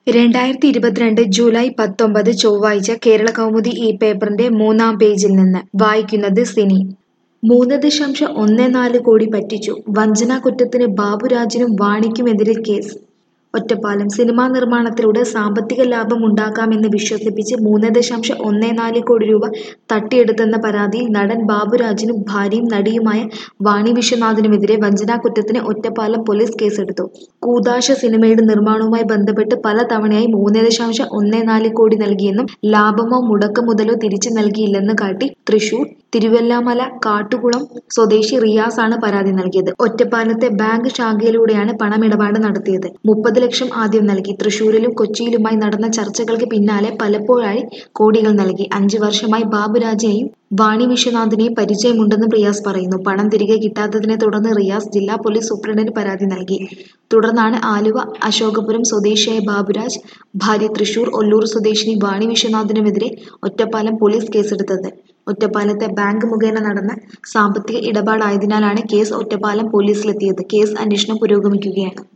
രണ്ടായിരത്തി ഇരുപത്തിരണ്ട് ജൂലൈ പത്തൊമ്പത് ചൊവ്വാഴ്ച കേരള കൗമുദി ഈ പേപ്പറിന്റെ മൂന്നാം പേജിൽ നിന്ന് വായിക്കുന്നത് സിനി മൂന്ന് ദശാംശം ഒന്ന് നാല് കോടി പറ്റിച്ചു വഞ്ചനാ കുറ്റത്തിന് ബാബുരാജിനും വാണിക്കുമെതിരെ കേസ് ഒറ്റപ്പാലം സിനിമാ നിർമ്മാണത്തിലൂടെ സാമ്പത്തിക ലാഭം ഉണ്ടാക്കാമെന്ന് വിശ്വസിപ്പിച്ച് മൂന്ന് ദശാംശം ഒന്ന് നാല് കോടി രൂപ തട്ടിയെടുത്തെന്ന പരാതിയിൽ നടൻ ബാബുരാജിനും ഭാര്യയും നടിയുമായ വാണി വിശ്വനാഥിനുമെതിരെ വഞ്ചനാ കുറ്റത്തിന് ഒറ്റപ്പാലം പോലീസ് കേസെടുത്തു കൂതാശ സിനിമയുടെ നിർമ്മാണവുമായി ബന്ധപ്പെട്ട് പല തവണയായി മൂന്ന് ദശാംശം ഒന്ന് നാല് കോടി നൽകിയെന്നും ലാഭമോ മുടക്ക മുതലോ തിരിച്ചു നൽകിയില്ലെന്ന് കാട്ടി തൃശൂർ തിരുവല്ലാമല കാട്ടുകുളം സ്വദേശി റിയാസ് ആണ് പരാതി നൽകിയത് ഒറ്റപ്പാലത്തെ ബാങ്ക് ശാഖയിലൂടെയാണ് പണമിടപാട് നടത്തിയത് മുപ്പത് ലക്ഷം ആദ്യം നൽകി തൃശൂരിലും കൊച്ചിയിലുമായി നടന്ന ചർച്ചകൾക്ക് പിന്നാലെ പലപ്പോഴായി കോടികൾ നൽകി അഞ്ചു വർഷമായി ബാബുരാജിനെയും വാണി വിശ്വനാഥിനെയും പരിചയമുണ്ടെന്നും റിയാസ് പറയുന്നു പണം തിരികെ കിട്ടാത്തതിനെ തുടർന്ന് റിയാസ് ജില്ലാ പോലീസ് സൂപ്രണ്ടിന് പരാതി നൽകി തുടർന്നാണ് ആലുവ അശോകപുരം സ്വദേശിയായ ബാബുരാജ് ഭാര്യ തൃശൂർ ഒല്ലൂർ സ്വദേശിനി വാണി വിശ്വനാഥിനുമെതിരെ ഒറ്റപ്പാലം പോലീസ് കേസെടുത്തത് ഒറ്റപ്പാലത്തെ ബാങ്ക് മുഖേന നടന്ന സാമ്പത്തിക ഇടപാടായതിനാലാണ് കേസ് ഒറ്റപ്പാലം പോലീസിലെത്തിയത് കേസ് അന്വേഷണം പുരോഗമിക്കുകയാണ്